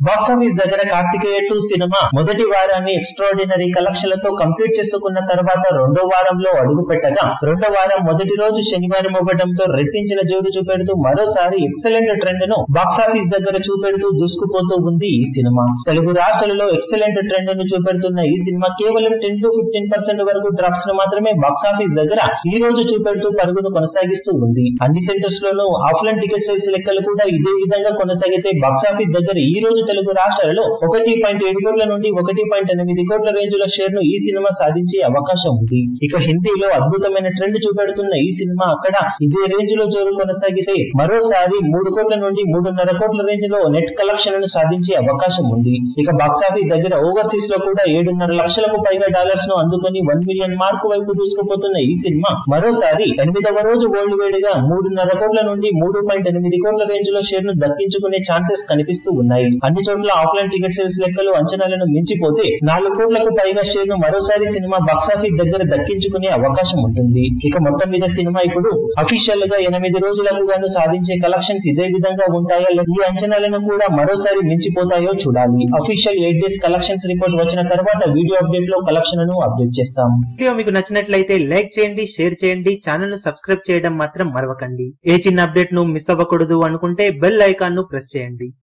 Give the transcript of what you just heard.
box office దగ్గర Karthikeya two cinema మొదటి వారాన్ని extraordinary కలెక్షన్లతో complete చేసుకున్న తర్వాత రెండో వారంలో అడుగు పెట్టగా రెండో వారం మొదటి రోజు శనివారం అవ్వడంతో రెట్టించిన జోరు చూపెడుతూ మరోసారి ఎక్సలెంట్ ట్రెండ్ ను బాక్సాఫీస్ దగ్గర చూపెడుతూ దూసుకుపోతూ ఉంది ఈ సినిమా తెలుగు రాష్ట్రాలలో ఎక్సలెంట్ ట్రెండ్ ను చూపెడుతున్న ఈ సినిమా కేవలం టెన్ టు ఫిఫ్టీన్ పర్సెంట్ వరకు డ్రాప్స్ ను మాత్రమే బాక్సాఫీస్ దగ్గర ఈ రోజు చూపెడుతూ పరుగును కొనసాగిస్తూ ఉంది అన్ని సెంటర్స్ లోనూ ఆఫ్లైన్ టికెట్ సేల్స్ లెక్కలు కూడా ఇదే విధంగా కొనసాగితే బాక్సాఫీస్ దగ్గర ఈ రోజు తెలుగు రాష్ట్రాలలో ఒకటి పాయింట్ ఏడు కోట్ల నుండి ఒకటి పాయింట్ ఎనిమిది కోట్ల రేంజ్ లో షేర్ ను ఈ సినిమా సాధించే అవకాశం ఉంది ఇక హిందీలో అద్భుతమైన ట్రెండ్ చూపెడుతున్న ఈ సినిమా అక్కడ ఇదే రేంజ్ లో జోరు కొనసాగిస్తే మరోసారి మూడు కోట్ల నుండి మూడున్నర కోట్ల రేంజ్ లో నెట్ కలెక్షన్ ను సాధించే అవకాశం ఉంది ఇక బాక్సాఫీస్ దగ్గర ఓవర్సీస్ లో కూడా ఏడున్నర లక్షలకు పైగా డాలర్స్ ను అందుకొని వన్ మిలియన్ మార్కు వైపు దూసుకుపోతున్న ఈ సినిమా మరోసారి ఎనిమిదవ రోజు వరల్డ్ వైడ్ గా మూడున్నర కోట్ల నుండి మూడు పాయింట్ ఎనిమిది కోట్ల రేంజ్ లో షేర్ ను దక్కించుకునే ఛాన్సెస్ కనిపిస్తూ ఉన్నాయి అన్ని చోట్ల ఆఫ్లైన్ టికెట్ సేల్స్ లెక్కలు అంచనాలను మించిపోతే నాలుగు కోట్లకు పైగా షేర్ ను మరోసారి సినిమా బాక్సాఫీస్ దగ్గర దక్కించుకునే అవకాశం ఉంటుంది ఇక మొత్తం మీద సినిమా ఇప్పుడు అఫీషియల్ గా ఎనిమిది రోజులకు గాను సాధించే కలెక్షన్స్ ఇదే విధంగా ఉంటాయో లేదా ఈ అంచనాలను కూడా మరోసారి మించిపోతాయో చూడాలి official eight days collections report వచ్చిన తర్వాత వీడియో అప్డేట్ లో కలెక్షన్ ను అప్డేట్ చేస్తాం వీడియో మీకు నచ్చినట్లయితే లైక్ చేయండి షేర్ చేయండి ఛానల్ ను సబ్స్క్రైబ్ చేయడం మాత్రం మరవకండి ఏ చిన్న అప్డేట్ ను మిస్ అవ్వకూడదు అనుకుంటే బెల్ ఐకాన్ ను ప్రెస్ చేయండి